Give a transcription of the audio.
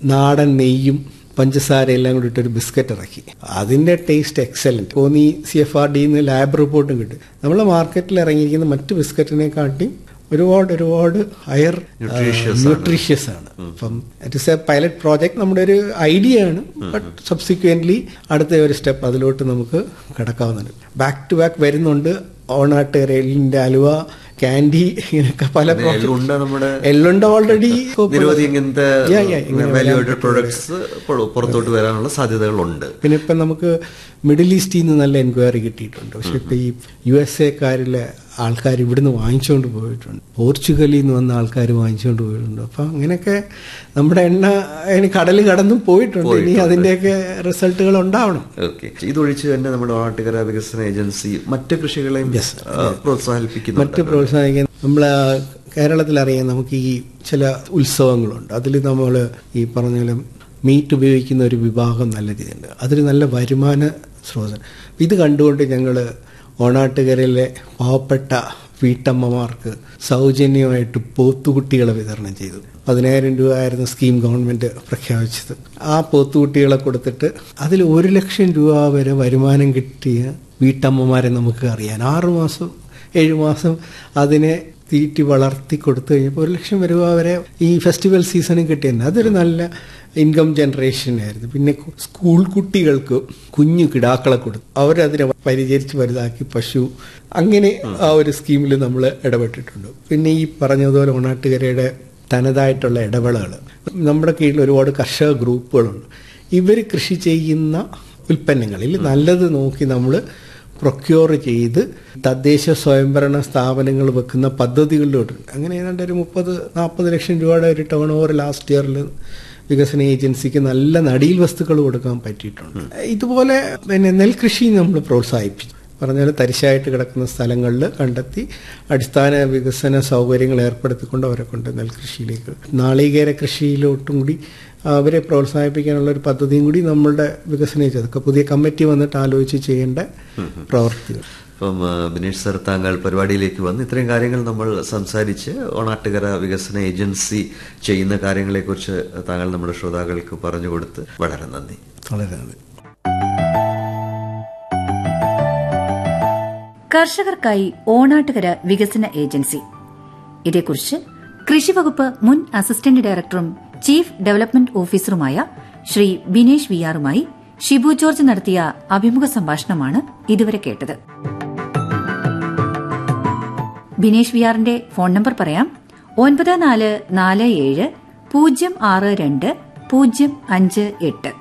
നാടൻ നെയ്യും പഞ്ചസാര എല്ലാം കൂടി ഇട്ടൊരു ബിസ്ക്കറ്റ് ഇറക്കി അതിന്റെ taste excellent Konni C F R ഡിന്ന് ലാബ് റിപ്പോർട്ടും കിട്ടും നമ്മളെ മാർക്കറ്റിൽ ഇറങ്ങിയിരിക്കുന്ന മറ്റ് ബിസ്ക്കറ്റിനെക്കാട്ടി ഒരുപാട് ഒരുപാട് ഹയർ ന്യൂട്രീഷ്യസ് ആണ് അപ്പം it is a pilot project നമ്മുടെ ഒരു ഐഡിയ ആണ് ബട്ട് സബ്സിക്വന്റ്ലി അടുത്ത ഒരു സ്റ്റെപ്പ് അതിലോട്ട് നമുക്ക് കിടക്കാവുന്നതാണ് ബാക്ക് ടു ബാക്ക് വരുന്നുണ്ട് ഓണാട്ടുകരയിലിന്റെ അലുവ കാൻഡി ഇങ്ങനെയൊക്കെ പല എള്ളുണ്ട നമ്മുടെ എള്ളുണ്ട ഓൾറെഡി നിരവധി ഇങ്ങനത്തെ Yeah, yeah, ഇങ്ങനെ വാല്യൂഡ് പ്രൊഡക്ട്സ് പുറത്തോട്ട് വരാനുള്ള സാധ്യതകളുണ്ട് പിന്നെ ഇപ്പം നമുക്ക് മിഡിൽ ഈസ്റ്റിൽ നിന്ന് നല്ല എൻക്വയറി കിട്ടിയിട്ടുണ്ട് പക്ഷെ ഇപ്പം ഈ യു എസ് എക്കാരിലെ ആൾക്കാർ ഇവിടുന്ന് വാങ്ങിച്ചുകൊണ്ട് പോയിട്ടുണ്ട് പോർച്ചുഗലിൽ നിന്ന് വന്ന ആൾക്കാർ വാങ്ങിച്ചുകൊണ്ട് പോയിട്ടുണ്ട് അപ്പം അങ്ങനെയൊക്കെ നമ്മുടെ എണ്ണ അതിന് കടൽ കടന്നും പോയിട്ടുണ്ട് ഇനി അതിൻ്റെയൊക്കെ റിസൾട്ടുകൾ ഉണ്ടാവണം ഓക്കെ ഇതൊഴിച്ച് തന്നെ നമ്മുടെ നാട്ടുകര വികസന ഏജൻസി മറ്റ് കൃഷികളെയും ആ, പ്രോത്സാഹിപ്പിക്കുന്നുണ്ട് മറ്റ് പ്രോത്സാഹിക്കാൻ നമ്മൾ കേരളത്തിൽ അറിയാം നമുക്ക് ഈ ചില ഉത്സവങ്ങളുണ്ട് അതിൽ നമ്മൾ ഈ പറഞ്ഞ പോലെ മീറ്റ് ഉപയോഗിക്കുന്ന ഒരു വിഭാഗം നല്ല രീതിയുണ്ട് അതൊരു നല്ല വരുമാന സ്രോതസ് ഇത് കണ്ടുകൊണ്ട് ഞങ്ങൾ ഓണാട്ടുകരയിലെ പാവപ്പെട്ട വീട്ടമ്മമാർക്ക് സൗജന്യമായിട്ട് പോത്തുകുട്ടികളെ വിതരണം ചെയ്തു പതിനായിരം രൂപ ആയിരുന്നു സ്കീം ഗവൺമെന്റ് പ്രഖ്യാപിച്ചത് ആ പോത്തുകുട്ടികളെ കൊടുത്തിട്ട് അതിൽ ഒരു ലക്ഷം രൂപ വരെ വരുമാനം കിട്ടിയ വീട്ടമ്മമാരെ നമുക്ക് അറിയാൻ ആറു മാസം ഏഴു മാസം അതിനെ തീറ്റി വളർത്തി കൊടുത്തു കഴിഞ്ഞപ്പോൾ ഒരു ലക്ഷം രൂപ വരെ ഈ ഫെസ്റ്റിവൽ സീസണിൽ കിട്ടിയിരുന്നു അതൊരു നല്ല ഇൻകം ജനറേഷൻ ആയിരുന്നു പിന്നെ കു- സ്കൂൾ കുട്ടികൾക്ക് കുഞ്ഞു കിടാക്കളെ കൊടുത്തു അവരതിനെ പരിചരിച്ച് വലുതാക്കി പശു അങ്ങനെ ആ ഒരു സ്കീമിൽ നമ്മൾ ഇടപെട്ടിട്ടുണ്ട് പിന്നെ ഈ പറഞ്ഞതുപോലെ ഓണാട്ടുകരയുടെ തനതായിട്ടുള്ള ഇടവേളകൾ നമ്മുടെ കീഴിൽ ഒരുപാട് കർഷക ഗ്രൂപ്പുകളുണ്ട് ഇവർ കൃഷി ചെയ്യുന്ന ഉൽപ്പന്നങ്ങളിൽ നല്ലത് നോക്കി നമ്മൾ പ്രൊക്യൂർ ചെയ്ത് തദ്ദേശ സ്വയംഭരണ സ്ഥാപനങ്ങൾ വെക്കുന്ന പദ്ധതികളിലോട്ടുണ്ട് അങ്ങനെ ഏതാണ്ട് ഒരു മുപ്പത് നാൽപ്പത് ലക്ഷം രൂപയുടെ ഒരു ടേൺ ഓവർ ലാസ്റ്റ് ഇയറിൽ വികസന ഏജൻസിക്ക് നല്ല നടീൽ വസ്തുക്കൾ കൊടുക്കാൻ പറ്റിയിട്ടുണ്ട് ഇതുപോലെ പിന്നെ നെൽകൃഷി നമ്മൾ പ്രോത്സാഹിപ്പിച്ചു പറഞ്ഞാൽ തരിശായിട്ട് കിടക്കുന്ന സ്ഥലങ്ങളിൽ കണ്ടെത്തി അടിസ്ഥാന വികസന സൗകര്യങ്ങൾ ഏർപ്പെടുത്തിക്കൊണ്ട് അവരെ കൊണ്ട് നെൽകൃഷിയിലേക്ക് നാളികേര കൃഷിയിലോട്ടും കൂടി അവരെ പ്രോത്സാഹിപ്പിക്കാനുള്ള ഒരു പദ്ധതിയും കൂടി നമ്മളുടെ വികസന അതൊക്കെ പുതിയ കമ്മിറ്റി വന്നിട്ട് ആലോചിച്ച് ചെയ്യേണ്ട പ്രവർത്തികൾ അപ്പം ആ, ബിനീഷ് സർ താങ്കൾ പരിപാടിയിലേക്ക് വന്ന് ഇത്രയും കാര്യങ്ങൾ നമ്മൾ സംസാരിച്ച് ഓണാട്ടുകര വികസന ഏജൻസി ചെയ്യുന്ന കാര്യങ്ങളെക്കുറിച്ച് താങ്കൾ നമ്മുടെ ശ്രോതാക്കൾക്ക് പറഞ്ഞു കൊടുത്ത് വളരെ നന്ദി വളരെ നന്ദി കർഷകർക്കായി ഓണാട്ടുകര വികസന ഏജൻസി ഇതേക്കുറിച്ച് കൃഷിവകുപ്പ് മുൻ അസിസ്റ്റന്റ് ഡയറക്ടറും ചീഫ് ഡെവലപ്മെന്റ് ഓഫീസറുമായ ശ്രീ ബിനേഷ് വിയാറുമായി ഷിബു ജോർജ് നടത്തിയ അഭിമുഖ സംഭാഷണമാണ് ഇതുവരെ കേട്ടത് ബിനേഷ് വിയാറിന്റെ ഫോൺ നമ്പർ പറയാം ഒൻപത് നാല് നാല് ഏഴ് പൂജ്യം ആറ് രണ്ട് പൂജ്യം അഞ്ച് എട്ട്